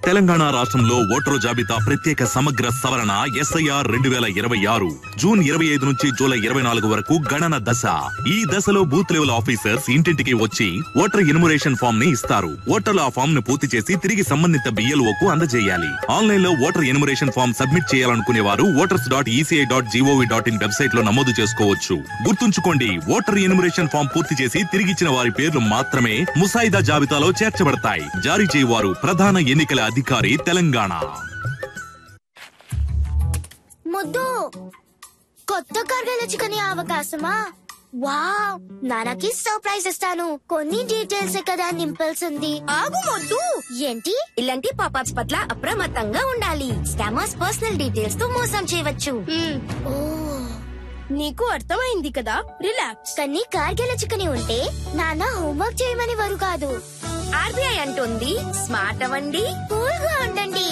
తెలంగాణ రాష్ట్రంలో ఓటరు జాబితా ప్రత్యేక సమగ్ర సవరణ ఎస్ఐఆర్ రెండు వేల ఇరవై ఆరు జూన్ ఇరవై ఐదు నుంచి జూలై ఇరవై నాలుగు వరకు గణన దశ ఈ దశలో బూత్ లెవెల్ ఆఫీసర్స్ ఇంటింటికి వచ్చి ఓటర్ ఇనుమరేషన్ ఫామ్ ని ఇస్తారు ఓటర్లు ఆ ఫామ్ ను పూర్తి చేసి తిరిగి సంబంధిత బిఎల్ఓ కు అందజేయాలి ఆన్లైన్ లో ఓటర్ ఎనుమరేషన్ ఫామ్ సబ్మిట్ చేయాలనుకునే వారు voters dot ECI dot G O V dot in website లో నమోదు చేసుకోవచ్చు గుర్తుంచుకోండి ఓటర్ ఎనుమరేషన్ ఫామ్ పూర్తి చేసి తిరిగిచ్చిన వారి పేర్లు మాత్రమే ముసాయిదా జాబితాలో చేర్చబడతాయి జారీ చేయవారు ప్రధాన ఎన్నికల అధికారి తెలంగాణ ముద్దు కొత్త కర్గల చికెన్ అవకాశమా వావ్ నాన్నకి సర్ప్రైజ్ ఇస్తాను కొన్ని డీటెయిల్స్ కదా నింపాల్సింది ఆగు మొద్దు ఏంటి ఇలాంటి పాపాప్స్ పట్ల అప్రమత్తంగా ఉండాలి స్కామర్స్ పర్సనల్ డీటెయిల్స్ తో మోసం చేయవచ్చు మ్మ్. ఓ నీకు అర్థమైంది కదా రిలాక్స్ కానీ కార్గిల చికెన్ ఉంటే నాన్న హోంవర్క్ చేయమని వారు కాదు ఆర్బీఐ అంటుంది స్మార్ట్ అవ్వండి కూల్ గా ఉండండి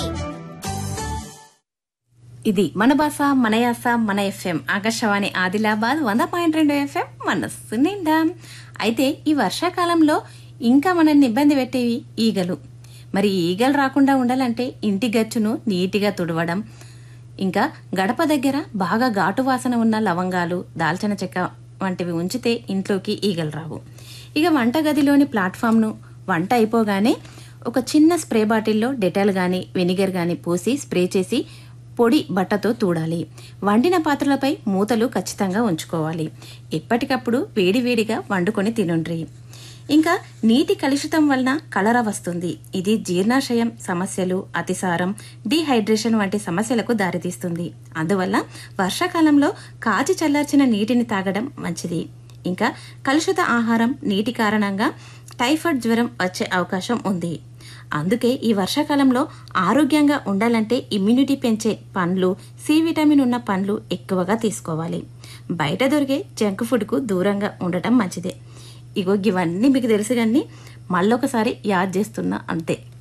ఇది మన భాష మన యాస మన ఎఫ్ఎం ఆకాశవాణి ఆదిలాబాద్ వంద పాయింట్ రెండు ఎఫ్ఎం మనస్సు నిండా అయితే ఈ వర్షాకాలంలో ఇంకా మనల్ని ఇబ్బంది పెట్టేవి ఈగలు మరి ఈ ఈగలు రాకుండా ఉండాలంటే ఇంటి గచ్చును నీటిగా తుడవడం ఇంకా గడప దగ్గర బాగా ఘాటు వాసన ఉన్న లవంగాలు దాల్చిన చెక్క వంటివి ఉంచితే ఇంట్లోకి ఈగలు రావు ఇక వంటగదిలోని ప్లాట్ఫామ్ను వంట అయిపోగానే ఒక చిన్న స్ప్రే బాటిల్లో డెటాల్ గాని వెనిగర్ గాని పోసి స్ప్రే చేసి పొడి బట్టతో తూడాలి వండిన పాత్రలపై మూతలు ఖచ్చితంగా ఉంచుకోవాలి ఎప్పటికప్పుడు వేడివేడిగా వండుకొని తినుండ్రి ఇంకా నీటి కలుషితం వలన కలరా వస్తుంది ఇది జీర్ణాశయం సమస్యలు అతిసారం డీహైడ్రేషన్ వంటి సమస్యలకు దారితీస్తుంది అందువల్ల వర్షాకాలంలో కాచి చల్లార్చిన నీటిని తాగడం మంచిది ఇంకా కలుషిత ఆహారం నీటి కారణంగా టైఫాయిడ్ జ్వరం వచ్చే అవకాశం ఉంది అందుకే ఈ వర్షాకాలంలో ఆరోగ్యంగా ఉండాలంటే ఇమ్యూనిటీ పెంచే పండ్లు సి విటమిన్ ఉన్న పండ్లు ఎక్కువగా తీసుకోవాలి బయట దొరికే జంక్ ఫుడ్కు దూరంగా ఉండటం మంచిదే ఇగో ఇవన్నీ మీకు తెలుసు కానీ మళ్ళొకసారి యాద్ చేస్తున్నా అంతే